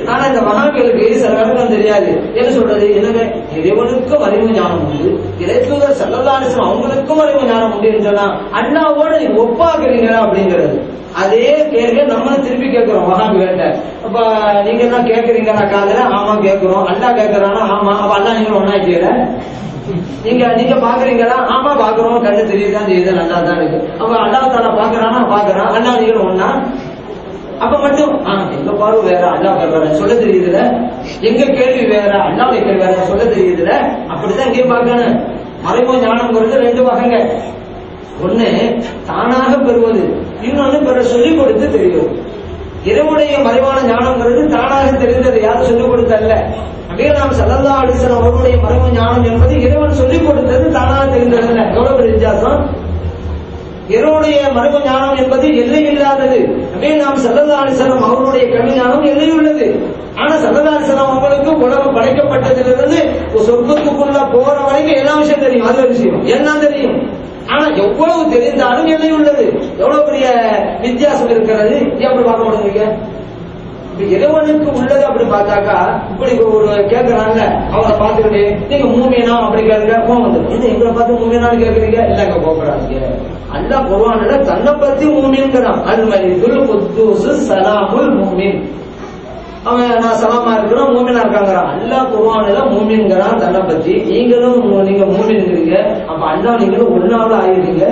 ஆனா இந்த மகான்களுக்கு சில விளக்கம் தெரியாது என்ன சொல்றது என்னங்க இறைவனுக்கும் அறிவு ஞானம் உண்டு இறைத்தூதர் செல்லதாரிசனம் அவங்களுக்கும் அறிவு ஞானம் உண்டு என்று சொன்னா அண்ணாவோட நீங்க ஒப்பாக்குறீங்களா அப்படிங்கிறது அதே கேள்வியை நம்ம திருப்பி கேட்கிறோம் மகான்கிட்ட அப்ப நீங்க என்ன கேக்குறீங்களா காதல ஆமா கேக்குறோம் அல்லா கேக்குறானா ஆமா அப்ப அல்லா நீங்க ஒன்னா செய்யல நீங்க நீங்க பாக்குறீங்களா ஆமா பாக்குறோம் கண்ணு தெரியுதான் தெரியுது நல்லா தான் இருக்கு அப்ப அல்லா தால பாக்குறானா பாக்குறான் அல்லா நீங்க ஒன்னா அப்ப மட்டும் ஆ, எங்க பார்வை வேற அல்லா வேற சொல்ல தெரியுதுல எங்க கேள்வி வேற அல்லா கேள்வி வேற சொல்ல தெரியுதுல அப்படிதான் இங்கேயும் பார்க்கணும் மறைமுக ஞானம்ங்கிறது ரெண்டு வகைங்க ஒண்ணு தானாக பெறுவது இன்னொன்னு பிற சொல்லிக் கொடுத்து தெரியும் இறைவனுடைய மறைவான ஞானம்ங்கிறது தானாக தெரிந்தது யாரும் சொல்லிக் கொடுத்தல்ல அப்படியே நாம் சல்லல்லா அலிசன் அவருடைய மறைவு ஞானம் என்பது இறைவன் சொல்லிக் கொடுத்தது தானாக தெரிந்தது எவ்வளவு பெரிய வித்தியாசம் இறைவனுடைய மறைவு ஞானம் என்பது எல்லை இல்லாதது அப்படியே நாம் சல்லல்லா அலிசனம் அவருடைய கல்வி ஞானம் எல்லை உள்ளது ஆனா சல்லல்லா அலிசனம் அவங்களுக்கு உலகம் படைக்கப்பட்டதிலிருந்து ஒரு சொர்க்கத்துக்குள்ள போற வரைக்கும் எல்லா விஷயம் தெரியும் அது ஒரு விஷயம் எல்லாம் தெரியும் ஆனா எவ்வளவு தெரிந்தாலும் எல்லை உள்ளது எவ்வளவு பெரிய வித்தியாசம் இருக்கிறது ஏன் அப்படி பார்க்க முடியுங்க இப்ப இறைவனுக்கு உள்ளது அப்படி பார்த்தாக்கா இப்படி ஒரு கேக்குறாங்க அவரை பார்த்துக்கிட்டு நீங்க மூமியனா அப்படி கேளுங்க கோவம் வந்து என்ன எங்களை பார்த்து மூமியனான்னு கேக்குறீங்க இல்லங்க கோபப்படாதீங்க அல்லா குர்ஆன்ல தன்னை பத்தி மூமின்கிறான் அல் மலிகுல் குத்தூஸ் சலாமுல் மூமின் அவன் நான் சலாமா இருக்கிறோம் மூமினா இருக்காங்கிறான் அல்லா குர்ஆன்ல மூமின்கிறான் தன்னை பத்தி நீங்களும் மூ- நீங்க மூமின்கிறீங்க அப்ப அல்லா நீங்களும் ஒன்னாவது ஆயிருக்கீங்க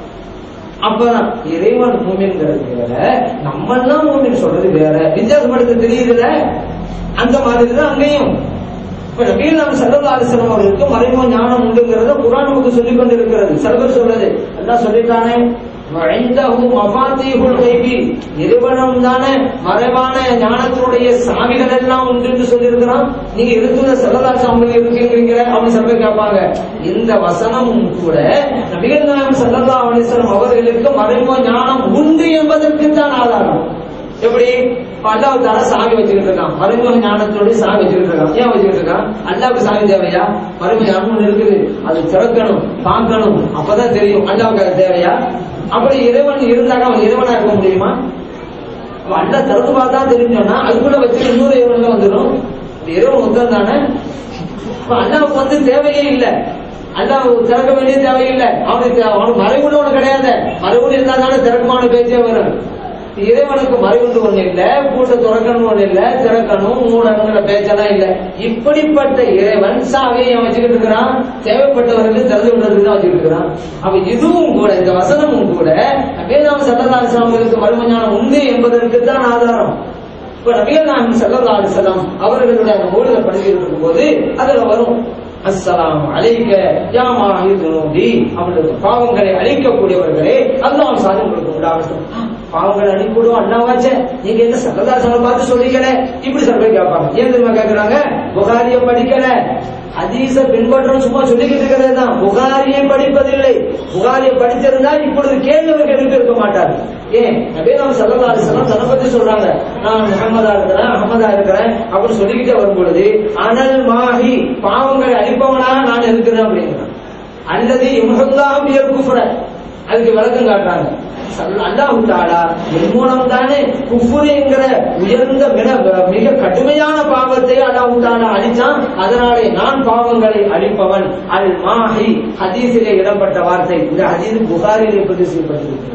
அப்ப இறைவன் மூமின்கிறது வேற நம்ம எல்லாம் மூமின் சொல்றது வேற வித்தியாசப்படுத்த தெரியுதுல அந்த மாதிரி தான் அங்கேயும் இப்ப நபீல் நாம் சல்லா அலிஸ்லாம் அவர்களுக்கு மறைமுக ஞானம் உண்டுங்கிறத குரான் நமக்கு சொல்லிக் கொண்டிருக்கிறது சில பேர் சொல்றது எல்லாம் சொல்லிட்டானே வழிந்தஹு மஃபாத்தீஹுல் கைபி நிறுவனம் தானே மறைவான ஞானத்தினுடைய சாவிகள் எல்லாம் உண்டு என்று சொல்லியிருக்கிறான் நீங்க இருக்கிற செல்லதாசம் அவங்க இருக்கீங்க அவங்க சில பேர் கேட்பாங்க இந்த வசனமும் கூட நபிகள் நாயகம் சல்லல்லா அலிஸ்லாம் அவர்களுக்கு மறைமுக ஞானம் உண்டு என்பதற்கு தான் ஆதாரம் எப்படி அல்லாஹ் தால சாவி வச்சுக்கிட்டு இருக்கான் மறைமுக ஞானத்தோட சாவி வச்சுக்கிட்டு இருக்கான் ஏன் வச்சுக்கிட்டு இருக்கான் அல்லாவுக்கு சாவி தேவையா மறைமுக ஞானம் ஒண்ணு இருக்குது அது திறக்கணும் பார்க்கணும் அப்பதான் தெரியும் அல்லாவுக்கு அது தேவையா அப்படி இறைவன் இருந்தாக்க அவன் இறைவனா இருக்க முடியுமா அவன் அல்லா திறந்து பார்த்தா தெரிஞ்சோம்னா அதுக்குள்ள வச்சு இன்னொரு இறைவன்ல வந்துடும் இறைவன் ஒருத்தன் தானே இப்ப அல்லாவுக்கு வந்து தேவையே இல்ல அல்லாஹ் திறக்க வேண்டிய தேவையில்லை அவனுக்கு அவனுக்கு மறைவுன்னு ஒண்ணு கிடையாது மறைவுன்னு இருந்தா தானே திறக்கமான பேச்சே வரும் இறைவனுக்கு மறைவுண்டு ஒண்ணு இல்ல பூட்டை திறக்கணும் ஒண்ணு இல்ல திறக்கணும் மூடணுங்கிற பேச்செல்லாம் இல்ல இப்படிப்பட்ட இறைவன் சாவியை அவன் வச்சுக்கிட்டு இருக்கிறான் தேவைப்பட்டவர்களுக்கு திறந்து விடுறதுக்கு தான் வச்சுக்கிட்டு இருக்கிறான் அப்ப இதுவும் கூட இந்த வசனமும் கூட வேதாம சல்லல்லாஹு மறுமஞானம் உண்டு என்பதற்கு தான் ஆதாரம் இப்ப நபிகள் நாயகம் ஸல்லல்லாஹு அலைஹி வஸல்லம் அவர்களுடைய அந்த ஓடுதல் படுத்தி இருக்கும் போது அதுல வரும் அஸ்ஸலாம் அலைக்க யா மாஹிதுனூபி அவர்களுக்கு பாவங்களை அழிக்கக்கூடியவர்களே அல்லாஹ் சாதி உங்களுக்கு உண்டாகட்டும் பாவங்களை அழிக்கூடும் அண்ணாவாச்சே நீங்க என்ன சல்லல்லாஹு பார்த்து சொல்லிக்கல இப்படி சில பேர் கேட்பாங்க ஏன் தெரியுமா கேக்குறாங்க புகாரிய படிக்கல ஹதீஸ பின்பற்றணும் சும்மா சொல்லிக்கிட்டு இருக்கிறது தான் புகாரியை படிப்பதில்லை புகாரியை படித்திருந்தா இப்பொழுது கேள்விகள் எழுப்பி இருக்க மாட்டார் ஏன் நபே நாம் சல்லா அலிஸ்லாம் தன்னை பத்தி சொல்றாங்க நான் முகமதா இருக்கிறேன் அகமதா இருக்கிறேன் அப்படின்னு சொல்லிக்கிட்டே வரும் பொழுது அனல் மாஹி பாவங்களை அழிப்பவனாக நான் இருக்கிறேன் அப்படிங்கிறான் அல்லது இம்ஹல்லாஹு யர்குஃபர அதுக்கு விளக்கம் காட்டுறாங்க சல்ல- அல்லாஹ் தாலா என் மூலம் தானே குஃபுருங்கிற உயர்ந்த மிக மிக கடுமையான பாவத்தை அல்லாஹ் தாலா அழிச்சான் அதனாலே நான் பாவங்களை அழிப்பவன் அல் மாஹி ஹதீஸிலே இடம்பட்ட வார்த்தை இந்த ஹதீஸ் புகாரிலே பதிவு செய்யப்பட்டிருக்கிறது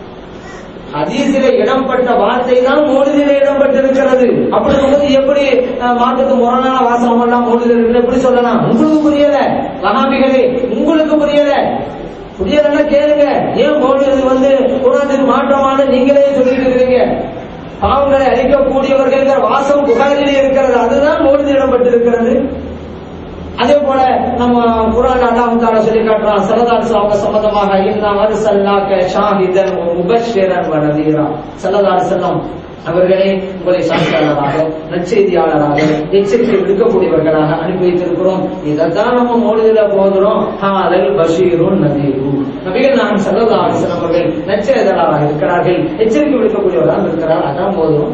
ஹதீஸிலே இடம்பட்ட வார்த்தை தான் மோடிதிலே இடம்பட்டிருக்கிறது அப்படி சொல்றது எப்படி அஹ், மார்க்கத்து முரணான வாசகம் எல்லாம் மோடிதில் இருக்கு எப்படி சொல்லலாம் உங்களுக்கு புரியல வகாபிகளே உங்களுக்கு புரியல புரியலன்னா கேளுங்க ஏன் மோடிது வந்து குரானுக்கு மாற்றமான நீங்களே சொல்லிட்டு இருக்கிறீங்க பாவங்களை அழிக்கக்கூடியவர்கள் வாசம் புகாரிலே இருக்கிறது அதுதான் மோடிதி இடம்பட்டிருக்கிறது அதே போல நம்ம குரான் அல்லாஹ் தாலா சொல்லி காட்டுறான் சல்லல்லாஹு அவங்க சம்பந்தமாக இன்னா அர்சல்னாக ஷாஹிதன் வ முபஷ்ஷிரன் வ நதீரா சல்லல்லாஹு அலைஹி வஸல்லம் அவர்களே உங்களை சாட்சியாளராக நற்செய்தியாளராக எச்சரிக்கை விடுக்கக்கூடியவர்களாக அனுப்பி வைத்திருக்கிறோம் இதைத்தான் நம்ம மோடுதல போகிறோம் ஹாதல் பஷீருன் நதீரு நபிகள் நான் சல்லல்லாஹு அலைஹி வஸல்லம் அவர்கள் நற்செய்தியாளராக இருக்கிறார்கள் எச்சரிக்கை விடுக்கக்கூடியவராக இருக்கிறார் அதான் போதும்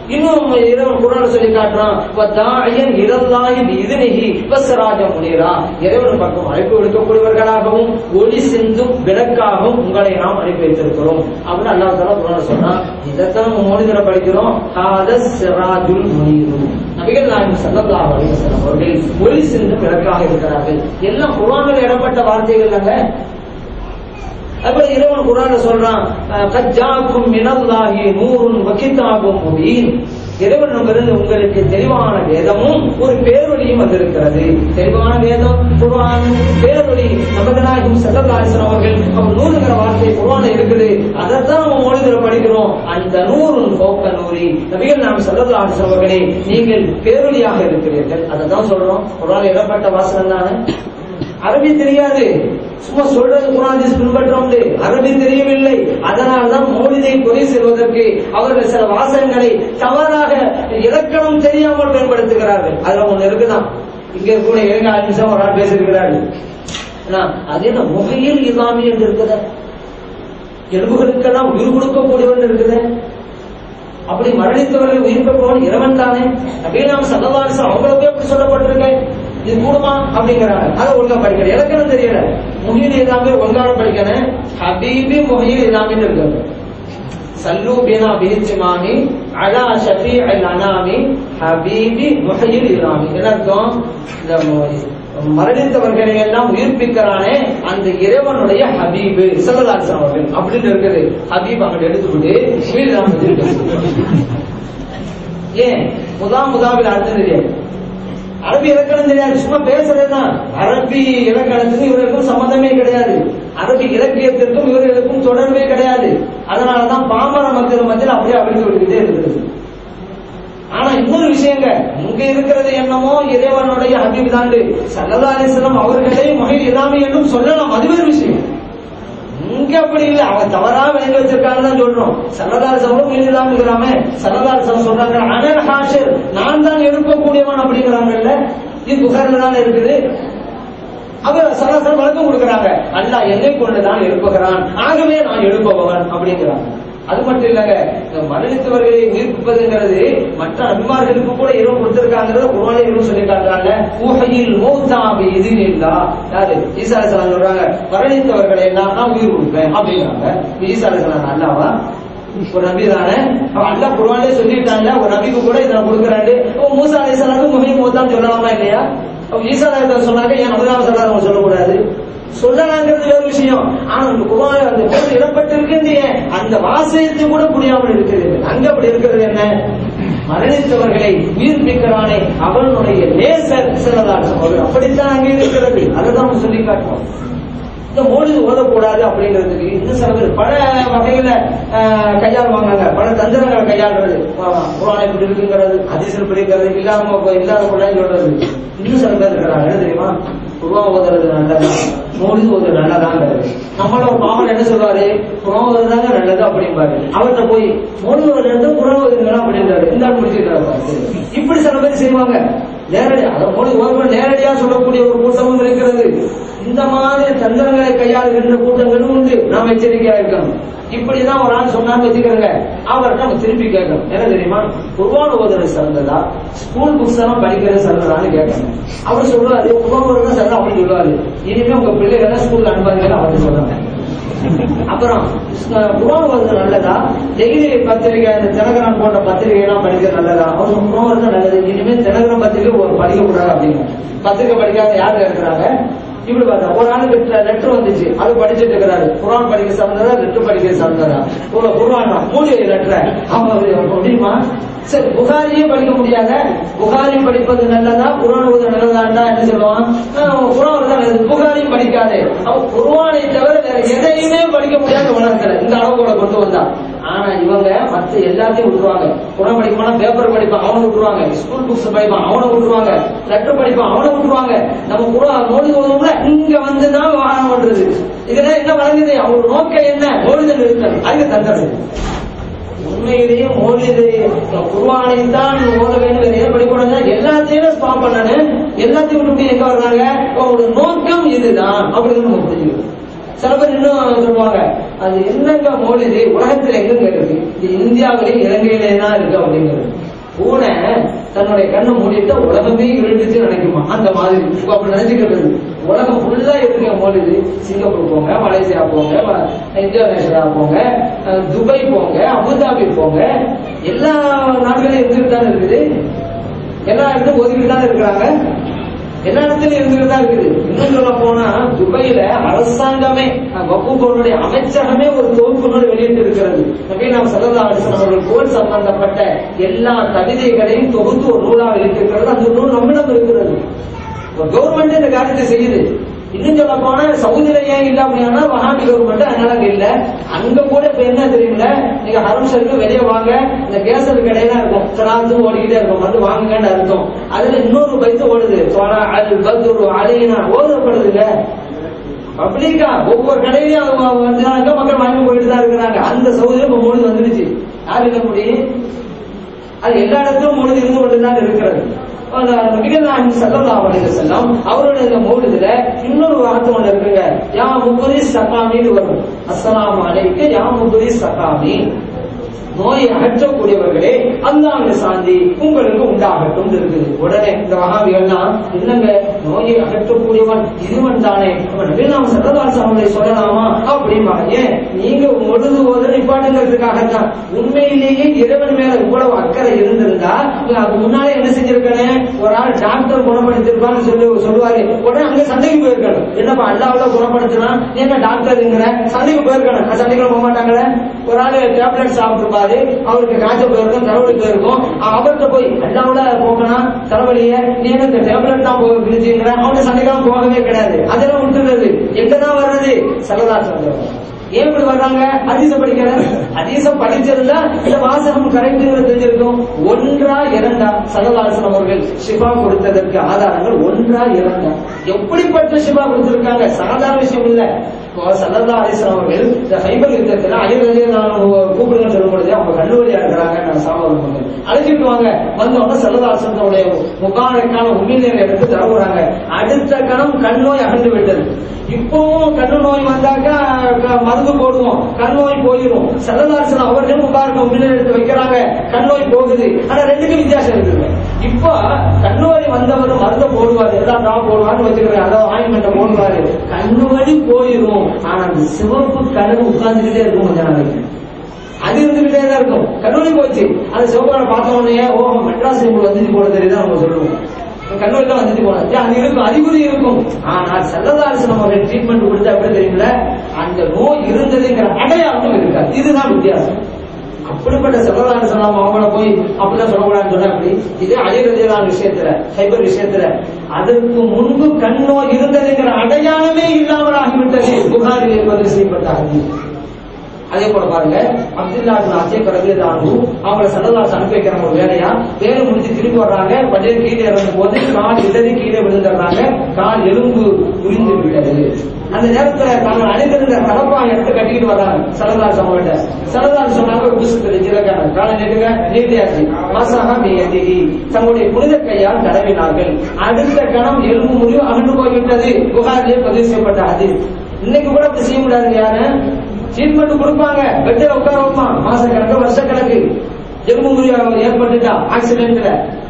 இன்னும் இறைவன் குரான் சொல்லி காட்டுறான் வத்தாயன் இரல்லாஹி பிஇذنஹி வஸ்ராஜ முனீரா இறைவன் பக்கம் அழைப்பு விடுக்கக்கூடியவர்களாகவும் ஒளி சிந்தும் விளக்காகவும் உங்களை நாம் அனுப்பி வைத்திருக்கிறோம் அப்படின்னு அல்லாஹ் தஆலா குரான் சொன்னா இதைத்தான் நம்ம மோனிதர படிக்கிறோம் ஹாத சிராஜுல் முனீரு நபிகள் நாயகம் ஸல்லல்லாஹு அலைஹி வஸல்லம் அவர்கள் ஒளி சிந்தும் விளக்காக இருக்கிறார்கள் எல்லாம் குரானில் இடப்பட்ட வார்த்தைகள் தாங்க அப்ப இறைவன் குரான்ல சொல்றான் கஜ்ஜாக்கும் மினல்லாஹி நூறுன் வகிதாகும் முபீன் இறைவனிடமிருந்து உங்களுக்கு தெளிவான வேதமும் ஒரு பேரொழியும் வந்திருக்கிறது தெளிவான வேதம் குர்ஆன் பேரொழி நமதனாகும் செல்லதாசன் அவர்கள் அவர் நூறுங்கிற வார்த்தை குர்ஆன்ல இருக்குது அதைத்தான் நம்ம மொழிகளை படிக்கிறோம் அந்த நூறுன் போக்க நூறி நபிகள் நாம் செல்லதாசன் அவர்களே நீங்கள் பேரொழியாக இருக்கிறீர்கள் அதை தான் சொல்றோம் குர்ஆன் இடப்பட்ட வாசகம் தானே அரபி தெரியாது சும்மா சொல்றது குரானிஸ் பின்பற்றம் அரபி தெரியவில்லை அதனால்தான் மௌலிதை குறை செல்வதற்கு அவர்கள் சில வாசகங்களை தவறாக இலக்கணம் தெரியாமல் பயன்படுத்துகிறார்கள் அதுல ஒண்ணு இருக்குதான் இங்க கூட இலங்கை நிமிஷம் ஒரு ஆள் பேசியிருக்கிறார்கள் ஆனா, அது என்ன முகையில் இல்லாமல் என்று இருக்குத எலும்புகளுக்கெல்லாம் உயிர் கொடுக்கக்கூடியவன் இருக்குது அப்படி மரணித்தவர்கள் உயிர் பெற்றவன் இறைவன் தானே அப்படியே நாம் சதவாரிசம் அவங்களுக்கே அப்படி சொல்லப்பட்டிருக்கேன் இது கூடுமா அப்படிங்கிறாங்க அதை ஒழுங்கா படிக்கணும் இலக்கணம் தெரியல முகில் எல்லாமே ஒழுங்கான படிக்கணும் ஹபீபி முகில் எல்லாமே இருக்காது சல்லு பினா பிஹித்திமாமி அலா ஷஃபி அல் அனாமி ஹபீபி முஹையில் இல்லாமி என்ன அர்த்தம் இந்த மு- மரணித்தவர்களை எல்லாம் உயிர்ப்பிக்கிறானே அந்த இறைவனுடைய ஹபீபு சல்லல்லாஹு அவர்கள் அப்படின்னு இருக்குது ஹபீப் அங்க எடுத்துக்கிட்டு ஸ்ரீராம் ஏன் முதா முதாவில் அர்த்தம் தெரியாது அரபி இலக்கணம் தெரியாது சும்மா பேசுறதுதான் அரபி இலக்கணத்துக்கும் இவர்களுக்கும் சம்பந்தமே கிடையாது அரபி இலக்கியத்திற்கும் இவர்களுக்கும் தொடர்பே கிடையாது அதனாலதான் பாமர மக்கள் மத்தியில் அப்படியே அழிந்து விட்டுக்கிட்டே இருக்குது ஆனா இன்னொரு விஷயங்க இங்க இருக்கிறது என்னமோ இறைவனுடைய ஹபீப் தாண்டு சல்லல்லா அலிஸ்லாம் அவர்களே மகிழ் இல்லாம என்றும் சொல்லலாம் அது வேறு விஷயம் இங்க அப்படி இல்ல அவங்க தவறா விளங்கி வச்சிருக்காங்கன்னு தான் சொல்றோம் சல்லதார் சவரும் இல்லாம இருக்கிறாம சல்லதார் சவம் சொல்றாங்க அனல் ஹாஷர் நான் தான் எழுப்பக்கூடியவன் அப்படிங்கிறாங்கல்ல இது புகார்ல தான் இருக்குது அவர் சராசரி வழக்கம் கொடுக்கறாங்க அல்லாஹ் என்னை கொண்டுதான் எழுப்புகிறான் ஆகவே நான் எழுப்பவன் அப்படிங்கிறாங்க அது மட்டும் இல்லங்க இந்த மரணித்தவர்களை உயிர்ப்பிப்பதுங்கிறது மற்ற அபிமார்களுக்கு கூட இரவு கொடுத்திருக்காங்கிறத குரானே இரவு சொல்லி காட்டுறாங்க ஊஹையில் மூத்தாபி இது இல்லா யாரு ஈசா அலிஸ்லாம் சொல்றாங்க மரணித்தவர்களை எல்லாம் நான் உயிர் கொடுப்பேன் அப்படிங்கிறாங்க இப்ப ஈசா அலிஸ்லாம் அல்லாவா ஒரு நபி தானே அவன் அல்லா குர்ஆன்லயே சொல்லிட்டாங்க ஒரு நபிக்கு கூட இதை நான் கொடுக்குறாரு ஓ மூசா அலிஸ்லாமுக்கு முஹையும் மூத்தான்னு சொல்லலாமா இல்லையா அப்ப ஈசா அலிஸ்லாம் சொன்னாங்க ஏன் நபிதாம சொல்லாத சொல்லக்கூடாது சொல்லலாங்கிறது வேறு விஷயம் ஆனா அந்த குர்ஆன் அந்த பேர் இடப்பட்டிருக்கின்ற அந்த வாசகத்தை கூட புரியாமல் இருக்கிறது அங்க அப்படி இருக்கிறது என்ன மரணித்தவர்களை உயிர்ப்பிக்கிறானே அவனுடைய நேசர் சிலதான் அவர்கள் அப்படித்தான் அங்கே இருக்கிறது அதுதான் நம்ம சொல்லி காட்டுவோம் இந்த மொழி ஓதக்கூடாது அப்படிங்கிறதுக்கு இன்னும் சில பேர் பல வகையில ஆஹ், கையாளுவாங்க பல தந்திரங்களை கையாளுறது ஆஹ், குர்ஆன் இப்படி இருக்குங்கிறது அதிசல் பிடிக்கிறது இல்லாம இல்லாத கூட சொல்றது இன்னும் சில பேர் இருக்கிறாங்க என்ன தெரியுமா குர்ஆன் ஓதுறது நல்லதா மொழி ஓதுறது நல்லதாங்கிறது நம்மள ஒரு மாமன் என்ன சொல்றாரு குர்ஆன் ஓதுறதாங்க நல்லது அப்படிம்பாரு அவர்கிட்ட போய் மொழி ஓதுறது குர்ஆன் ஓதுறீங்களா அப்படின்றாரு இந்த ஆள் முடிச்சிருக்காரு இப்படி சில பேர் செய்வாங்க நேரடியா அதை மொழி ஓதுவது நேரடியா சொல்லக்கூடிய ஒரு கூட்டமும் இருக்கிறது இந்த மாதிரி தந்திரங்களை கையாளுகின்ற கூட்டங்களும் உண்டு நாம் எச்சரிக்கையா இருக்கணும் இப்படிதான் ஒரு ஆள் சொன்னான்னு வச்சுக்கிறேங்க அவர்கிட்ட நம்ம திருப்பி கேட்கணும் என்ன தெரியுமா குர்வான் ஓதுறது சிறந்ததா ஸ்கூல் புக்ஸ் எல்லாம் படிக்கிறது சிறந்ததான்னு கேட்கணும் அவர் சொல்லுவாரு குர்வான் ஓதுறது சிறந்தா அப்படின்னு சொல்லுவாரு இனிமே உங்க பிள்ளைகளை ஸ்கூல்ல அனுப்பாதீங்கன்னு அவர் சொல்றாங்க அப்புறம் அஹ், குர்ஆன் ஓதுறது நல்லதா டெய்லி பத்திரிகை இந்த தினகரன் போன்ற பத்திரிகை எல்லாம் படிக்கிறது நல்லதா அவர் குர்ஆன் ஓதுறது நல்லது இனிமே தினகரன் பத்திரிகை ஒரு படிக்க கூடாது அப்படிங்க பத்திரிகை படிக்காத யாரு இருக்கிறாங்க இப்படி பார்த்தா ஒரு ஆளுக்கு லெட்டர் வந்துச்சு அது படிச்சுட்டு இருக்கிறாரு குர்ஆன் படிக்க சார்ந்ததா லெட்டர் படிக்க சார்ந்ததா ஒரு குர்ஆனா மூலிகை லெட்டர் அவங்க முடியுமா சரி புகாரியே படிக்க முடியாத புகாரி படிப்பது நல்லதா குர்ஆன் ஓதுறது நல்லதாண்டா என்ன சொல்லுவான் ஆஹ், குர்ஆன் ஓதுறது நல்லது புகாரியும் படிக்காதே அவன் குர்ஆனை தவிர வேற எதையுமே படிக்க முடியாத உலகத்துல இந்த அளவுகளை கொண்டு வந்தா ஆனா இவங்க மத்த எல்லாத்தையும் விட்டுருவாங்க குரான் படிக்கணும்னா பேப்பர் படிப்பான் அவனை விட்டுருவாங்க ஸ்கூல் புக்ஸ் படிப்பான் அவனை விட்டுருவாங்க லெட்டர் படிப்பான் அவனை விட்டுருவாங்க நம்ம குரான் மோடி ஓதுவோம்ல இங்க வந்து தான் வாகனம் பண்றது இதெல்லாம் என்ன வழங்குது அவங்க நோக்கம் என்ன மோடிதல் இருக்கணும் அதுக்கு தந்தது உண்மையிலேயே மோடிது குருவானை தான் ஓத வேண்டும் வேற எதை படிக்கூடாது எல்லாத்தையும் ஸ்டாப் பண்ணணும் எல்லாத்தையும் விட்டு எங்க வர்றாங்க அவங்களோட நோக்கம் இதுதான் அப்படின்னு நம்ம புரிஞ்சுக்கணும் சில பேர் இன்னும் சொல்லுவாங்க அது என்னங்க மோடிது உலகத்துல எங்கங்க இருக்கு இது இந்தியாவிலே இலங்கையிலே தான் இருக்கு அப்படிங்கிறது தன்னுடைய கண்ணை மூடிட்டு உலகமே இருந்துச்சு நினைக்குமா அந்த மாதிரி இப்ப அப்படி நினைச்சுக்கிறது உலகம் ஃபுல்லா இருக்க மொழிது சிங்கப்பூர் போங்க மலேசியா போங்க ம- இந்தோனேஷியா போங்க அஹ் துபாய் போங்க அபுதாபி போங்க எல்லா நாடுகளும் இருந்துட்டு தானே இருக்குது எல்லா இடத்தும் ஒதுக்கிட்டு தானே இருக்கிறாங்க எல்லா இடத்துலயும் இருந்துட்டு தான் இருக்குது இன்னும் சொல்ல போனா துபாயில அரசாங்கமே அஹ் வகுப்புகளுடைய அமைச்சகமே ஒரு தொகுப்பு நூல் வெளியிட்டு இருக்கிறது நபி நாம் சல்லல்லாஹு அலைஹி வஸல்லம் அவர்கள் போர் சம்பந்தப்பட்ட எல்லா கவிதைகளையும் தொகுத்து ஒரு நூலா வெளியிட்டிருக்கிறது அந்த நூல் நம்மிடம் இருக்கிறது கவர்மெண்ட் இந்த காரியத்தை செய்யுது இன்னும் சொல்ல போனா சவுதியில ஏன் இல்ல அப்படின்னா வஹாபி கவர்மெண்ட் அதனால அங்க இல்ல அங்க கூட இப்ப என்ன தெரியுங்களா நீங்க ஹரம் ஷரீஃப் வெளியே வாங்க இந்த கேசர் கடையெல்லாம் இருக்கும் சராத்தும் ஓடிக்கிட்டே இருக்கும் வந்து வாங்குங்கன்னு அர்த்தம் அதுல இன்னொரு பைத்து ஓடுது சோழா அல் பத்ரு அலைனா ஓதப்படுதுங்க பப்ளிக்கா ஒவ்வொரு கடையிலயும் அவங்க வந்தாங்க மக்கள் வாங்கி போயிட்டு தான் இருக்கிறாங்க அந்த சவுதியில இப்ப மொழி வந்துருச்சு யாரு இருக்க முடியும் அது எல்லா இடத்திலும் மொழி இருந்து கொண்டுதான் இருக்கிறது அந்த நபிகள் நாயகம் ஸல்லல்லாஹு அலைஹி வஸல்லம் அவருடைய இந்த மௌலிதுல இன்னொரு வார்த்தை ஒண்ணு இருக்குங்க யா முகுரி சகாமின்னு வரும் அஸ்ஸலாமு அலைக்கு யா முகுரி சகாமி நோயை அகற்றக்கூடியவர்களே அல்லாஹ் சாந்தி உங்களுக்கு உண்டாகட்டும் இருக்குது உடனே இந்த வகாபிகள்லாம் இல்லங்க நோயை அகற்றக்கூடியவன் இதுவன் தானே அவன் நபி நாம் சல்லல்லாஹு அவங்களை சொல்லலாமா அப்படிமா ஏன் நீங்க முழுது ஒரு நிப்பாட்டுங்கிறதுக்காகத்தான் உண்மையிலேயே இறைவன் மேல இவ்வளவு அக்கறை இருந்திருந்தா நீங்க அதுக்கு முன்னாலே என்ன செஞ்சிருக்கணும் ஒரு ஆள் டாக்டர் குணப்படுத்திருப்பான்னு சொல்லி சொல்லுவாரு உடனே அங்க சண்டைக்கு போயிருக்கணும் என்னப்பா அல்லாவுல குணப்படுத்தினா நீ என்ன டாக்டருங்கிற சண்டைக்கு போயிருக்கணும் அந்த சண்டைக்கு போக மாட்டாங்களே ஒரு ஆளு டேப்லெட் சாப்பிட்டுருப்பாரு அவருக்கு காய்ச்சல் போயிருக்கும் தலைவலி போயிருக்கும் அவர்கிட்ட போய் அல்லாவுல போகணும் தலைவலிய நீ என்ன இந்த டேப்லெட் தான் போக பிரிச்சுங்கிற அவன் சண்டைக்கெல்லாம் போகவே கிடையாது அதெல்லாம் விட்டுறது எங்கதான் வர்றது சலதா சொல்றாங்க ஏன் இப்படி வர்றாங்க அதிச படிக்கிற அதிச படிச்சிருந்தா இந்த வாசகம் கரெக்ட் தெரிஞ்சிருக்கும் ஒன்றா இரண்டா சல்லல்லாசன் அவர்கள் சிவா கொடுத்ததற்கு ஆதாரங்கள் ஒன்றா இரண்டா எப்படிப்பட்ட சிவா கொடுத்திருக்காங்க சாதாரண விஷயம் இல்ல இப்போ சல்லல்லா அலிஸ்லாம் அவர்கள் இந்த ஹைபர் யுத்தத்துல அழிவு கூப்பிடுங்க சொல்லும் பொழுது அவங்க கல்லூரியா இருக்கிறாங்க நான் சாமி அழைச்சிட்டு வாங்க வந்தவங்க சல்லதாசனுடைய முபாரக்கான உமிழ்நீரை எடுத்து தரவுறாங்க அடுத்த கணம் கண் நோய் அகன்று விட்டது இப்பவும் கண்ணு நோய் வந்தாக்கா க- மருந்து போடுவோம் கண் நோய் போயிடும் சல்லதாசன் அவர்கள் முபாரக்க உமிழ்நீர் எடுத்து வைக்கிறாங்க கண் நோய் போகுது ஆனா ரெண்டுக்கும் வித்தியாசம் இருக்குது இப்போ கண்ணு வலி வந்தவர் மருந்தை போடுவாரு எல்லாம் நான் போடுவான்னு வச்சுக்கிறேன் அதாவது ஆயின்மெண்ட்டை போடுவாரு கண்ணு வலி போயிடும் ஆனா அந்த சிவப்பு கனவு உட்கார்ந்துகிட்டே இருக்கும் கொஞ்ச நாளைக்கு அது இருந்துகிட்டே தான் இருக்கும் கல்லூரி போச்சு அது சிவபான பார்த்த உடனே ஓ மெட்ராஸ் உங்களுக்கு வந்துட்டு போட தெரியுதா நம்ம சொல்லுவோம் கல்லூரி தான் வந்துட்டு போனது அது இருக்கும் அறிகுறி இருக்கும் ஆனால் செல்லதாரசன் அவர்கள் ட்ரீட்மெண்ட் கொடுத்தா எப்படி தெரியுங்களா அந்த நோய் இருந்ததுங்கிற அடையாளம் இருக்காது இதுதான் வித்தியாசம் அப்படிப்பட்ட செல்லதான சொல்லாம அவங்கள போய் அப்படிதான் சொல்லக்கூடாதுன்னு சொன்னா அப்படி இதே அழிரதியான விஷயத்துல சைபர் விஷயத்துல அதற்கு முன்பு கண் நோய் இருந்ததுங்கிற அடையாளமே இல்லாமல் ஆகிவிட்டது புகாரிலே பதிவு செய்யப்பட்ட ஹதீஸ். அதே போல பாருங்க அப்துல்லா அச்சை கடவுளானு அவங்கள சல்லதாஸ் அனுப்பி வைக்கிறாங்க ஒரு வேலையா வேலை முடிஞ்சு திரும்பி வர்றாங்க பள்ளியில் கீழே இறங்கும் போது கால் இடறி கீழே விழுந்துடுறாங்க கால் எலும்பு முறிந்து விட்டது அந்த நேரத்துல தாங்கள் அணிந்திருந்த தலப்பா எடுத்து கட்டிக்கிட்டு வர்றாங்க சல்லதாஸ் அவங்கள்ட்ட சல்லதாஸ் சொன்னாங்க புதுசு ஜீரகான காலை நெடுங்க நீட்டியாச்சு மாசாக மேயதிகி தங்களுடைய புனித கையால் தடவினார்கள் அடுத்த கணம் எலும்பு முறிவு அகன்று போய்விட்டது புகாரிலே பதிவு செய்யப்பட்ட அது இன்னைக்கு கூட அப்படி செய்ய முடியாது யாரு ட்ரீட்மெண்ட் கொடுப்பாங்க பெட்டில் உட்கார வைப்பான் மாச கணக்கு வருஷ கணக்கு எலும்பு முறிவு ஏற்பட்டுட்டா ஆக்சிடென்ட்ல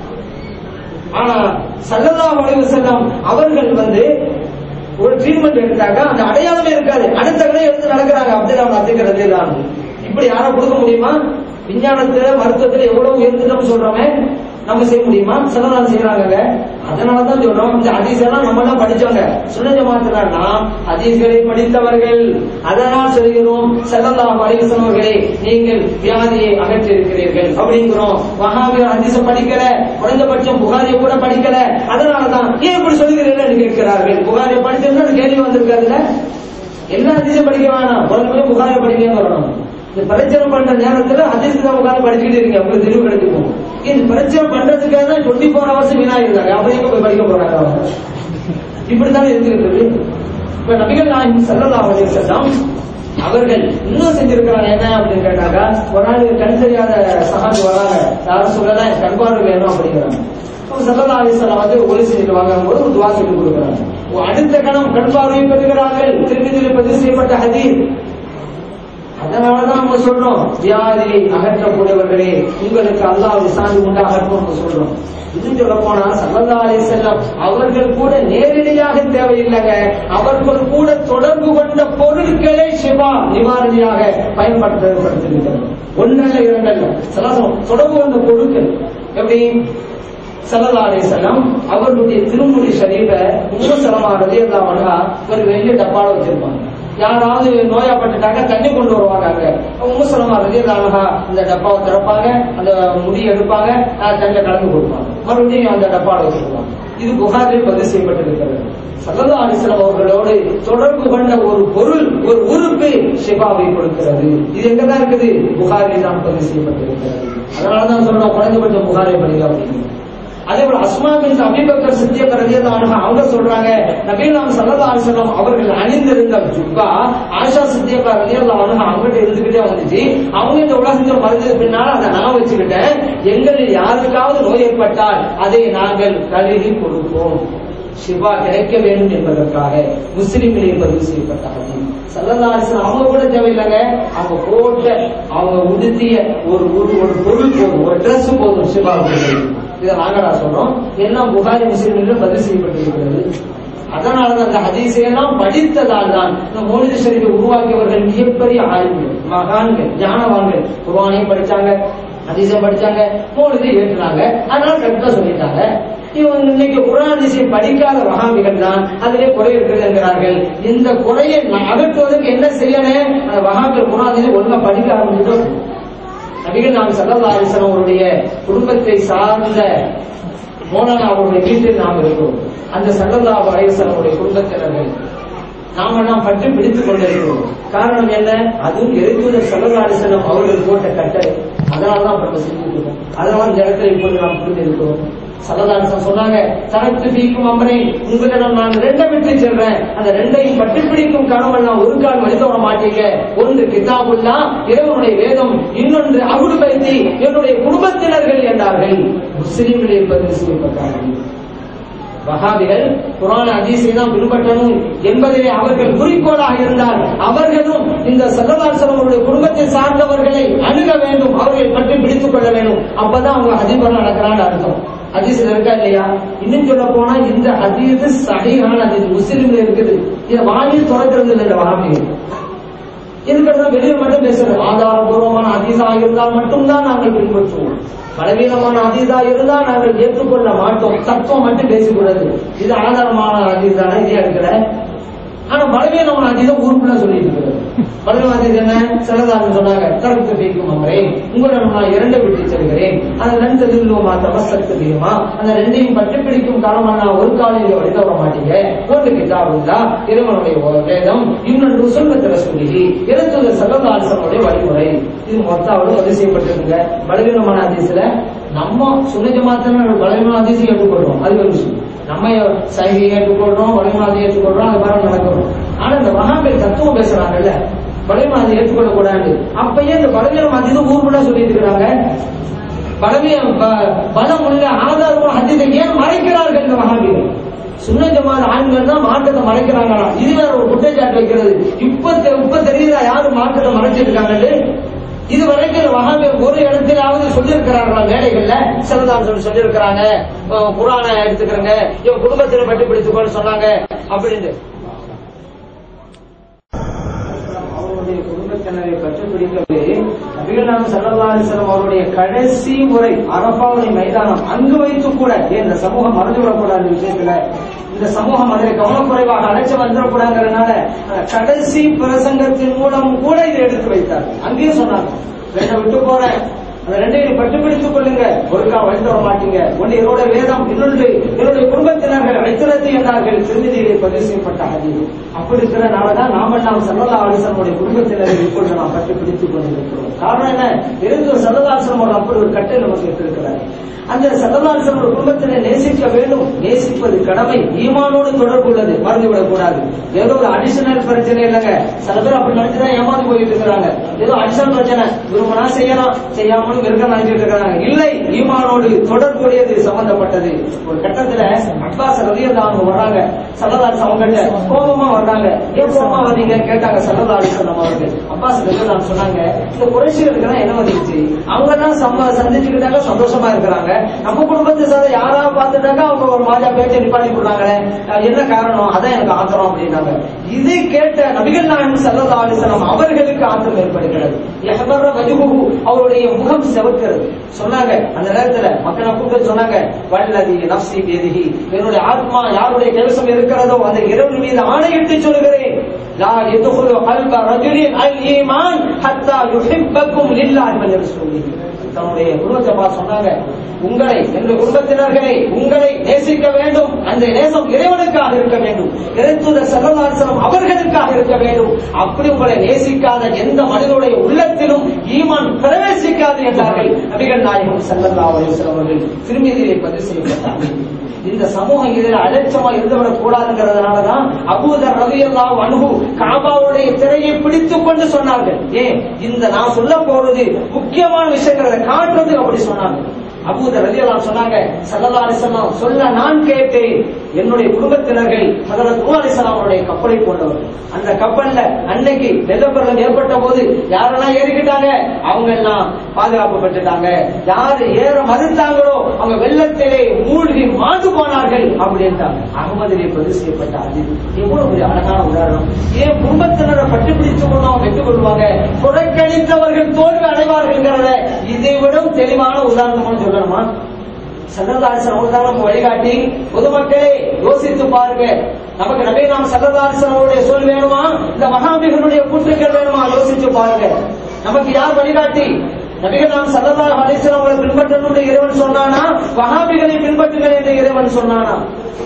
ஆனா சல்லல்லா அலைஹி செல்லம் அவர்கள் வந்து ஒரு ட்ரீட்மெண்ட் எடுத்தாங்க அந்த அடையாளமே இருக்காது அடுத்த கடை எடுத்து நடக்கிறாங்க அப்துல்லா அத்திக்கிறது தான் இப்படி யாரும் கொடுக்க முடியுமா விஞ்ஞானத்துல மருத்துவத்துல எவ்வளவு உயர்ந்துட்டோம்னு சொல்றோமே நம்ம செய்ய முடியுமா சிலநாள் செய்யறாங்க அதனாலதான் சொல்றோம் இந்த ஹதீஸெல்லாம் நம்ம தான் படிச்சவங்க சுனஜ மாத்திரா ஹதீஸ்களை படித்தவர்கள் அதனால் சொல்கிறோம் செல்லல்லாம் அலிவசனவர்களே நீங்கள் வியாதியை அகற்றி இருக்கிறீர்கள் அப்படிங்கிறோம் வஹாபியர் ஹதீஸ படிக்கல குறைந்தபட்சம் புகாரியை கூட படிக்கல அதனாலதான் ஏன் இப்படி சொல்லுகிறீர்கள் கேட்கிறார்கள் புகாரியை படிச்சிருந்தா அந்த கேள்வி வந்திருக்காதுல்ல எல்லா ஹதீஸும் படிக்க வேணாம் குறைஞ்ச போய் புகாரியை படிக்கன்னு வரணும் இந்த பிரச்சனை பண்ற நேரத்துல ஹதீஸ் தான் உட்கார்ந்து படிச்சுக்கிட்டு இருக்கீங்க உங்களுக்கு தெளிவு கிடைக்கும் இந்த பிரச்சனை பண்றதுக்காக தான் டுவெண்ட்டி ஃபோர் ஹவர்ஸ் வீணா இருக்காங்க அப்ப எங்க போய் படிக்க போறாங்க அவங்க இப்படித்தானே இருந்துகிட்டு இப்ப நபிகள் நாயகம் ஸல்லல்லாஹு அலைஹி வஸல்லம் அவர்கள் இன்னும் செஞ்சிருக்கிறாங்க என்ன அப்படின்னு கேட்டாங்க ஒரு நாள் கண் தெரியாத சகாபி வராங்க யாரும் சொல்லலாம் எனக்கு கண் பார்வை வேணும் அப்படிங்கிறாங்க அப்ப ஸல்லல்லாஹு அலைஹி வஸல்லம் வந்து ஒளி செஞ்சுட்டு வாங்கும்போது ஒரு துவா சொல்லி கொடுக்குறாங்க அடுத்த கணம் கண் பார்வை பெறுகிறார்கள் திருப்பதியில் பதிவு செய்யப்பட்ட ஹதீஸ் அதனாலதான் நம்ம சொல்றோம் வியாதியை அகற்றக்கூடியவர்களே உங்களுக்கு அல்லாஹ் விசாரி உண்டாகட்டும் நம்ம சொல்றோம் இன்னும் சொல்ல போனா சல்லல்லா செல்லம் அவர்கள் கூட நேரடியாக தேவையில்லைங்க அவர்கள் கூட தொடர்பு கொண்ட பொருட்களே சிவா நிவாரணியாக பயன்படுத்தப்படுத்திருக்கிறது ஒன்னல்ல இரண்டல்ல சலாசம் தொடர்பு கொண்ட பொருட்கள் எப்படி சல்லல்லா செல்லம் அவர்களுடைய திருமொழி ஷரீஃப உம்மசலமா ரலியல்லாஹு ஒரு வெள்ளி டப்பால வச்சிருப்பாங்க யாராவது நோயாப்பட்டுட்டாங்க தண்ணி கொண்டு வருவாங்க அங்க உம்மசலமா ரலியல்லாஹு இந்த டப்பாவை திறப்பாங்க அந்த முடி எடுப்பாங்க அஹ் தண்ணில கலந்து கொடுப்பாங்க மறுபடியும் அந்த டப்பால வச்சிருப்பாங்க இது புகாரில் பதிவு செய்யப்பட்டிருக்கிறது சல்லல்லா அலிஸ்லாம் அவர்களோடு தொடர்பு கொண்ட ஒரு பொருள் ஒரு உறுப்பு ஷிபாவை கொடுக்கிறது இது எங்கதான் இருக்குது புகாரில் தான் பதிவு செய்யப்பட்டிருக்கிறது அதனாலதான் சொல்றோம் குறைந்தபட்சம் புகாரை படிக்க அப்படின்னு அதே போல அஸ்மா பின் அபிபக்கர் சித்திய ரலியல்லாஹு அவங்க சொல்றாங்க நபீலாம் ஸல்லல்லாஹு அலைஹி வஸல்லம் அவர்கள் அணிந்திருந்த ஜுப்பா ஆயிஷா சித்தியக்கா ரலியல்லாஹு அன்ஹா அவங்ககிட்ட இருந்துகிட்டே வந்துச்சு அவங்க இந்த உலகத்தில் மறைஞ்சது பின்னால அதை நான் வச்சுக்கிட்டேன் எங்களில் யாருக்காவது நோய் ஏற்பட்டால் அதை நாங்கள் கழுவி கொடுப்போம் சிவா கிடைக்க வேண்டும் என்பதற்காக முஸ்லிம்களில் பதிவு செய்யப்பட்ட ஹதீஸ் சல்லல்லாஹு அலைஹி வஸல்லம் அவங்க கூட தேவையில்லைங்க அவங்க போட்ட அவங்க உடுத்திய ஒரு ஒரு ஒரு பொருள் போதும் ஒரு Dress போதும் சிவாவுக்கு இதை நாங்களா சொல்றோம் எல்லாம் புகாரி முஸ்லிம்களில் பதிவு செய்யப்பட்டிருக்கிறது அதனாலதான் அந்த ஹதீஸை எல்லாம் படித்ததால் தான் இந்த மோனித ஷரீஃபை உருவாக்கியவர்கள் மிகப்பெரிய ஆய்வுகள் மகான்கள் ஞானவான்கள் குர்ஆனையும் படிச்சாங்க ஹதீஸை படிச்சாங்க மோனிதை ஏற்றுனாங்க அதனால கரெக்டா சொல்லிட்டாங்க இவங்க இன்னைக்கு குரான் ஹதீஸை படிக்காத வகாமிகள் தான் அதிலே குறை இருக்கிறது என்கிறார்கள் இந்த குறையை அகற்றுவதற்கு என்ன செய்யணும் அந்த வகாமிகள் குரான் ஹதீஸை ஒழுங்கா படிக்க ஆரம்பிச்சுட்டோம் நபிகள் நாம் சல்லல்லா அலிஸ்லாம் அவருடைய குடும்பத்தை சார்ந்த மோனனா அவருடைய வீட்டில் நாம் இருக்கிறோம் அந்த சல்லல்லா அலிஸ்லாமுடைய குடும்பத்தினர்கள் நாம எல்லாம் பற்றி பிடித்துக் கொண்டிருக்கிறோம் காரணம் என்ன அதுவும் எரித்துதர் சல்லல்லா அலிஸ்லாம் அவர்கள் போட்ட கட்டளை அதனாலதான் நம்ம செஞ்சுட்டு இருக்கோம் அதனால இந்த இடத்துல இப்போது நாம் புரிந்திருக்கிறோம் சல்லதாரசன் சொன்னாங்க தனக்கு பீக்கும் அம்மனை உங்களிடம் நான் ரெண்டை விட்டு செல்றேன் அந்த ரெண்டையும் பற்றி பிடிக்கும் கணவன் ஒரு கால் வழித்து வர மாட்டீங்க ஒன்று கிதாபுல்லா இறைவனுடைய வேதம் இன்னொன்று அகுடு பைத்தி என்னுடைய குடும்பத்தினர்கள் என்றார்கள் முஸ்லிம்களில் பதிவு செய்யப்பட்டார்கள் வஹாபிகள் குரான் அதிசை தான் பின்பற்றணும் என்பதிலே அவர்கள் குறிக்கோளாக இருந்தால் அவர்களும் இந்த சல்லதாசனங்களுடைய குடும்பத்தை சார்ந்தவர்களை அணுக வேண்டும் அவர்களை பற்றி பிடித்துக் கொள்ள வேண்டும் அப்பதான் அவங்க அதிபர் நடக்கிறான்னு அர்த்தம் ஹதீஸ்ல இருக்கா இல்லையா இன்னும் சொல்ல போனா இந்த ஹதீஸ் சஹீஹான ஹதீஸ் முஸ்லிம்ல இருக்குது இதை வாயில் திறக்கிறது இல்லை இந்த வஹாபிகள் இதுக்கெல்லாம் வெளியே மட்டும் பேசுறது ஆதாரபூர்வமான அதீதா இருந்தால் மட்டும்தான் நாங்கள் பின்பற்றுவோம் பலவீனமான அதீதா இருந்தால் நாங்கள் ஏற்றுக்கொள்ள மாட்டோம் தத்துவம் மட்டும் பேசக்கூடாது இது ஆதாரமான அதீதான இதே எடுக்கிற ஆனா பலவீனமான அதீதா ஊருக்குள்ள சொல்லிட்டு இருக்கிறது பலவீன அதீதம் என்ன சிலதாரன் சொன்னாங்க கருத்து பீக்கும் அமரே உங்களிடம் நான் இரண்டை விட்டு செல்கிறேன் அந்த ரெண்டு தில்லுமா தமசத்து தெரியுமா அந்த ரெண்டையும் பற்றி பிடிக்கும் காலமா நான் ஒரு காலையில வழித வர மாட்டீங்க ஒன்று கிதாபுல்லா இறைவனுடைய வேதம் இன்னொன்று சொல்வத்தில் சொல்லி இறந்துள்ள சகதாசனுடைய வழிமுறை இது மொத்தாவோட பதிவு செய்யப்பட்டிருக்குங்க பலவீனமான அதிசல நம்ம சுனை ஜமாத்தின பலவீனமான அதிசயம் ஏற்றுக்கொள்றோம் அது ஒரு விஷயம் நம்ம சைகை ஏற்றுக்கொள்றோம் வலிமாதி ஏற்றுக்கொள்றோம் அது மாதிரி நடக்கிறோம் ஆனா இந்த மகாபேர் தத்துவம் பேசுறாங்கல்ல பலவீனமாதி ஏற்றுக்கொள்ள கூடாது அப்பயே இந்த பலவீனமாதி தான் ஊர்வலா சொல்லிட்டு இருக்கிறாங்க பலவீன ப- பலம் உள்ள ஆதாரமும் ஹதீஸை ஏன் மறைக்கிறார்கள் இந்த மகாபீர் சுன்ன ஜமாத் ஆண்கள் தான் மாற்றத்தை மறைக்கிறாங்களா இது வேற ஒரு குற்றச்சாட்டு வைக்கிறது இப்ப தெ- இப்ப தெரியுதா யாரு மாற்றத்தை மறைச்சிருக்காங்கன்னு இது வரைக்கும் வகாபியர் ஒரு இடத்திலாவது சொல்லியிருக்கிறார்களா மேடைகள்ல சிலதான் சொல்லி சொல்லியிருக்கிறாங்க அஹ் குரானை எடுத்துக்கிறங்க இவன் குடும்பத்தில் பட்டி பிடித்துக்கோன்னு சொன்னாங்க அப்படின்ட்டு அவருடைய குடும்பத்தினரை பற்றி பிடிக்கவே நபிகளாம் சல்லல்லாஹு அவருடைய கடைசி முறை அரபாவுடைய மைதானம் அங்கு வைத்து கூட ஏன் இந்த சமூகம் மறந்துவிடக்கூடாது விஷயத்துல இந்த சமூகம் அதில் கவனக்குறைவாக அழைச்சு வந்துடக்கூடாதுங்கிறதுனால அஹ், கடைசி பிரசங்கத்தின் மூலம் கூட இதை எடுத்து வைத்தார் அங்கேயும் சொன்னாங்க ரெண்டை விட்டு போறேன் அந்த ரெண்டையும் பட்டு பிடித்துக் கொள்ளுங்க ஒருக்கா வழித்து வர மாட்டீங்க ஒன்று என்னோட வேதம் இன்னொன்று என்னுடைய குடும்பத்தினர்கள் வைத்திரத்தை என்றார்கள் திருமதியிலே பதிவு செய்யப்பட்ட ஹதீஸ் அப்படி இருக்கிறனாலதான் நாம நாம் சல்லல்லா அலிசனுடைய குடும்பத்தினரை இப்பொழுது நாம் பட்டு பிடித்துக் கொண்டிருக்கிறோம் காரணம் என்ன இருந்து சல்லல்லாசனோட அப்படி ஒரு கட்டை நமக்கு இருக்கிறார் அந்த சல்லல்லாசனோட குடும்பத்தினை நேசிக்க வேண்டும் நேசிப்பது கடமை ஈமானோடு தொடர்பு உள்ளது மறந்துவிடக் கூடாது ஏதோ ஒரு அடிஷனல் பிரச்சனை இல்லைங்க சில பேர் அப்படி நினைச்சுதான் ஏமாந்து போயிட்டு இருக்கிறாங்க ஏதோ அடிஷனல் பிரச்சனை விரும்பினா செய்யலாம் செய்யாம நம்மளும் இருக்க நினைச்சிட்டு இருக்கிறாங்க இல்லை ஈமானோடு தொடர்புடையது சம்பந்தப்பட்டது ஒரு கட்டத்துல அப்பாஸ் ரலியல்லாஹு வர்றாங்க சல்லல்லாஹு அவங்கள்ட்ட கோபமா வர்றாங்க ஏன் கோபமா வந்தீங்க கேட்டாங்க சல்லல்லாஹு அலைஹி அவர்கள் அப்பாஸ் ரலியல்லாஹு சொன்னாங்க இந்த குறைஷிகளுக்கு என்ன வந்துச்சு அவங்க தான் சம்ம சந்திச்சுக்கிட்டாங்க சந்தோஷமா இருக்கிறாங்க நம்ம குடும்பத்தை சார் யாராவது பார்த்துட்டாங்க அவங்க ஒரு மாதிரியா பேச்சு நிப்பாட்டி போடுறாங்களே அஹ் என்ன காரணம் அதான் எனக்கு ஆத்திரம் அப்படின்னாங்க இதை கேட்ட நபிகள் நாயகம் சல்லல்லாஹு அலைஹி வஸல்லம் அவர்களுக்கு ஆத்திரம் ஏற்படுகிறது யஹ்பர வஜ்ஹுஹு அவருடைய முகம் செவக்கிறது சொன்னாங்க அந்த நேரத்துல மக்களை கூப்பிட்டு சொன்னாங்க வல்லதி நஃப்சி பியதிஹி என்னுடைய ஆத்மா யாருடைய கவசம் இருக்கிறதோ அந்த இரவு மீது ஆணையிட்டு சொல்கிறேன் லா யதுகுலு கல்ப ரஜுலின் அல் ஈமான் ஹத்தா யுஹிப்பக்கும் லில்லாஹி வ ரசூலிஹி தன்னுடைய குடும்பத்தை பார்த்து சொன்னாங்க உங்களை என்னுடைய குடும்பத்தினர்களை உங்களை நேசிக்க வேண்டும் அந்த நேசம் இறைவனுக்காக இருக்க வேண்டும் இறைத்துதர் செல்லலாசனம் அவர்களுக்காக இருக்க வேண்டும் அப்படி உங்களை நேசிக்காத எந்த மனிதனுடைய உள்ளத்திலும் ஈமான் பிரவேசிக்காது என்றார்கள் நபிகள் நாயகம் செல்லல்லா அலிஸ்லாம் அவர்கள் திருமதியை பதிவு செய்யப்பட்டார்கள் இந்த சமூகம் இதில் அலட்சமா இருந்துவிடக் கூடாதுங்கிறதுனாலதான் அபூதர் ரவியல்லா அனுகு காபாவுடைய திரையை பிடித்துக் கொண்டு சொன்னார்கள் ஏன் இந்த நான் சொல்ல போறது முக்கியமான விஷயங்களை காட்டுறதுக்கு அப்படி சொன்னாங்க அபூதர் ரலியல்லாஹு சொன்னாங்க ஸல்லல்லாஹு அலைஹி வஸல்லம் சொல்ல நான் கேட்டேன் என்னுடைய குடும்பத்தினர்கள் ஹஜரத் நூஹ் அலைஹிஸ்ஸலாம் அவருடைய கப்பலை போன்றவர் அந்த கப்பல்ல அன்னைக்கு வெள்ளப்பெருளம் ஏற்பட்ட போது யாரெல்லாம் ஏறிக்கிட்டாங்க அவங்க எல்லாம் பாதுகாப்பு பெற்றுட்டாங்க யாரு ஏற மறுத்தாங்களோ அவங்க வெள்ளத்திலே மூழ்கி மாண்டு போனார்கள் அப்படின்ட்டாங்க அகமதிலே பதிவு செய்யப்பட்ட அது எவ்வளவு பெரிய அழகான உதாரணம் ஏன் குடும்பத்தினரை பட்டு பிடிச்சு கொண்டு அவங்க வெற்றி கொள்வாங்க புறக்கணித்தவர்கள் தோல்வி அடைவார்கள்ங்கிறத இதை விட தெளிவான உதாரணம்னு சொல்லணுமா சல்லதாசன் அவங்க தான் நமக்கு வழிகாட்டி பொதுமக்களே யோசித்து பாருங்க நமக்கு நபி நாம் சல்லதாசன் அவருடைய சொல் வேணுமா இந்த மகாபிகளுடைய கூற்றுக்கள் வேணுமா யோசிச்சு பாருங்க நமக்கு யார் வழிகாட்டி நபிகள் நாம் சல்லல்லா அலிஸ்லாம் அவங்களை பின்பற்றணும் இறைவன் சொன்னானா வஹாபிகளை பின்பற்றுங்கள் என்று இறைவன் சொன்னானா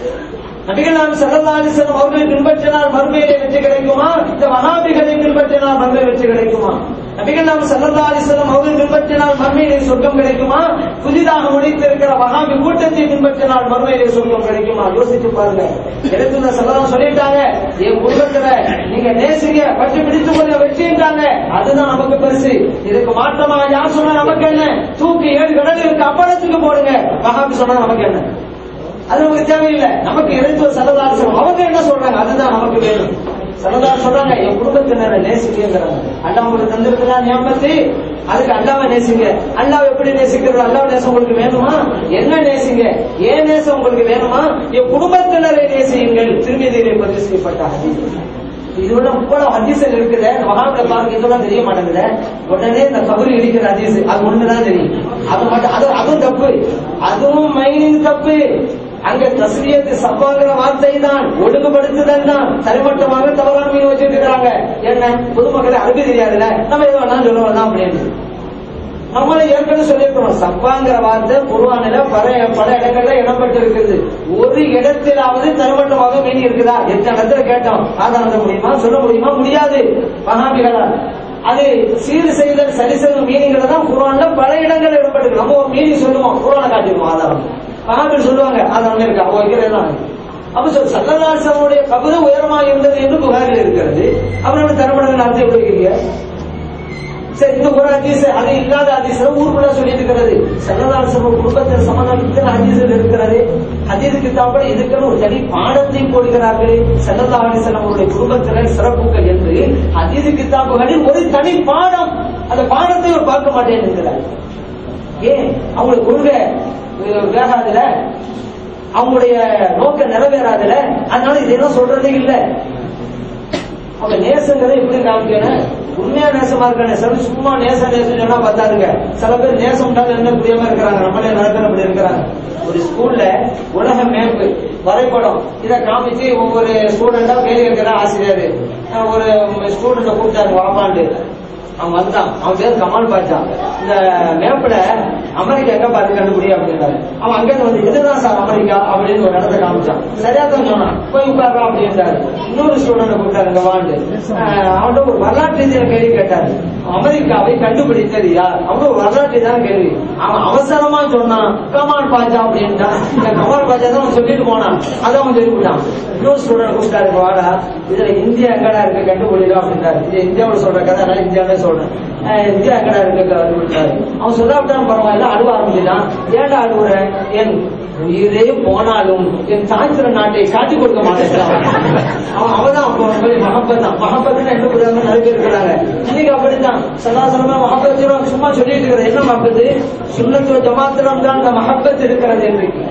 நபிகள் நாம் சல்லல்லா அலிஸ்லாம் அவர்களை பின்பற்றினால் மறுமையிலே வெற்றி கிடைக்குமா இந்த வஹாபிகளை பின்பற்றினால் மறுமை வெற்றி கிடைக்குமா நபிகள் நாம் சல்லல்லா அலிஸ்லாம் அவர்களை பின்பற்றினால் மறுமையிலே சொர்க்கம் கிடைக்குமா புதிதாக முடித்திருக்கிற வஹாபி கூட்டத்தை பின்பற்றினால் மறுமையிலே சொர்க்கம் கிடைக்குமா யோசிச்சு பாருங்க எடுத்து சல்லலாம் சொல்லிட்டாங்க என் குடும்பத்துல நீங்க நேசிங்க பற்றி பிடித்து கொள்ள வெற்றின்றாங்க அதுதான் நமக்கு பெருசு இதுக்கு மாற்றமா யார் சொன்னா நமக்கு என்ன தூக்கி ஏழு கடலுக்கு அப்பளத்துக்கு போடுங்க வஹாபி சொன்னா நமக்கு என்ன அது நமக்கு தேவையில்லை நமக்கு இறைத்துவ சரதாரசம் அவங்க என்ன சொல்றாங்க அதுதான் நமக்கு வேணும் சரதார் சொல்றாங்க என் குடும்பத்தினரை நேசிக்கிறாங்க அல்லாஹ் உங்களுக்கு தந்திருக்கிறான் ஞாபகத்தை அதுக்கு அல்லாவை நேசிங்க அல்லாஹ் எப்படி நேசிக்கிறது அல்லாஹ் நேசம் உங்களுக்கு வேணுமா என்ன நேசிங்க ஏன் நேசம் உங்களுக்கு வேணுமா என் குடும்பத்தினரை நேசியுங்கள் திருமதியிலே பதிவு செய்யப்பட்ட ஹதீஸ் இதோட இவ்வளவு ஹதீசல் இருக்குது இந்த மகான்களை பாருங்க இதெல்லாம் தெரிய மாட்டேங்குது உடனே இந்த கபரு இடிக்கிற ஹதீஸ் அது ஒண்ணுதான் தெரியும் அது மட்டும் அது அதுவும் தப்பு அதுவும் மைனிங் தப்பு அங்க தஸ்ரியத்து சப்பாங்கிற வார்த்தை தான் ஒழுங்குபடுத்துதல் தான் தனிமட்டமாக தவறான மீன் வச்சுட்டு இருக்காங்க என்ன பொதுமக்களை அரபி தெரியாதுல்ல நம்ம எது வேணாலும் சொல்ல வேணாம் அப்படின்னு நம்மள ஏற்கனவே சொல்லியிருக்கிறோம் சப்பாங்கிற வார்த்தை குருவானில பல பல இடங்கள்ல இடம்பெற்று இருக்குது ஒரு இடத்திலாவது தரமட்டமாக மீறி இருக்குதா எத்தனை இடத்துல கேட்டோம் ஆதாரம் முடியுமா சொல்ல முடியுமா முடியாது மகாபிகளால் அது சீர் செய்தல் சரி செய்தல் மீனிங்ல தான் குரான்ல பல இடங்கள்ல இடம்பெற்று நம்ம ஒரு மீனிங் சொல்லுவோம் குரானை காட்டிடுவோம் ஆதாரம் மகாபில் சொல்லுவாங்க ஆதாரம் இருக்கா அவங்க வைக்கிறதெல்லாம் அப்ப சொல் சல்லதாசனுடைய கபரு உயரமாக இருந்தது என்று புகாரில் இருக்கிறது அவரோட தரப்படங்கள் அர்த்தம் எப்படி இருக்கீங்க சரி இந்த ஒரு ஹதீஸ் அது இல்லாத ஹதீஸ் ஊருக்குள்ள சொல்லி இருக்கிறது சல்லதாசன் குடும்பத்தில் சமாதானம் இத்தனை ஹதீஸ்கள் இருக்கிறது ஹதீஸ் கிதாபில் இதுக்குன்னு ஒரு தனி பாடத்தை போடுகிறார்கள் சல்லல்லா அலிசல்லாம் அவருடைய குடும்பத்தினர் சிறப்புகள் என்று ஹதீஸ் கிதாபுகளில் ஒரு தனி பாடம் அந்த பாடத்தை அவர் பார்க்க மாட்டேன் என்கிறார் ஏன் அவங்களுக்கு கொள்கை அஹ், வேகாதுல அவங்களுடைய நோக்கம் நிறைவேறாதுல அதனால இதெல்லாம் சொல்றதே இல்லை அவங்க நேசங்கிறத எப்படி காமிக்கணும் உண்மையா நேசமா இருக்கானே சில சும்மா நேச நேசம் சொன்னா பார்த்தாருங்க சில பேர் நேசம் என்ன புரியாம இருக்கிறாங்க நம்மளே நடக்கிற அப்படி இருக்கிறாங்க ஒரு ஸ்கூல்ல உலக மேப்பு வரைபடம் இத காமிச்சு ஒவ்வொரு ஸ்டூடெண்டா கேள்வி கேட்கிற ஆசிரியர் அஹ் ஒரு ஸ்டூடெண்ட கூப்பிட்டாரு வாப்பாண்டு அவன் வந்தான் அவன் பேர் கமால் பாட்சா இந்த மேப்ல அமெரிக்கா எங்க பாரு கண்டுபிடி அப்படின்றாரு அவன் அங்க இருந்து வந்து இதுதான் சார் அமெரிக்கா அப்படின்னு ஒரு இடத்த காமிச்சான் சரியா தான் சொன்னான் போய் உட்காரா அப்படின்றாரு இன்னொரு ஸ்டூடெண்ட் கூப்பிட்டாரு இங்க வாண்டு அஹ் அவன்கிட்ட ஒரு வரலாற்று ரீதியில கேள்வி கேட்டாரு அமெரிக்காவை கண்டுபிடித்தது யார் அவ்வளவு வரலாற்று தான் கேள்வி அவன் அவசரமா சொன்னான் கமால் பாஜா அப்படின்ட்டான் இந்த கமால் பாஜா தான் அவன் சொல்லிட்டு போனான் அதான் அவன் சொல்லிவிட்டான் இன்னொரு ஸ்டூடெண்ட் கூப்பிட்டாரு வாடா இதுல இந்தியா எங்கடா இருக்கு கண்டுபிடிடா அப்படின்றாரு இது இந்தியாவில் சொல்ற கதை நான் இந்தியாவிலே சொல்றேன் அஹ் இந்தியா எங்கடா இருக்கு கண்டுபிடிச்சாரு அவன் சொல்லாவிட்டான் பரவாயில்ல அழுவ ஆரம்பிச்சுட்டான் ஏன்டா அழுவுற என் உயிரே போனாலும் என் சாய்த்திர நாட்டை காட்டி கொடுக்க மாட்டேங்கிறான் அவன் அவதான் அப்போ மகப்பத் தான் மகப்பத்துன்னு என்ன புரியாம நிறைய பேர் இருக்கிறாங்க இன்னைக்கு அப்படித்தான் சதாசனமா மகப்பத்து சும்மா சொல்லிட்டு இருக்கிற என்ன மகப்பத்து சுண்ணத்துவ ஜமாத்திரம் தான் அந்த மகப்பத் இருக்கிறது இன்றைக்கு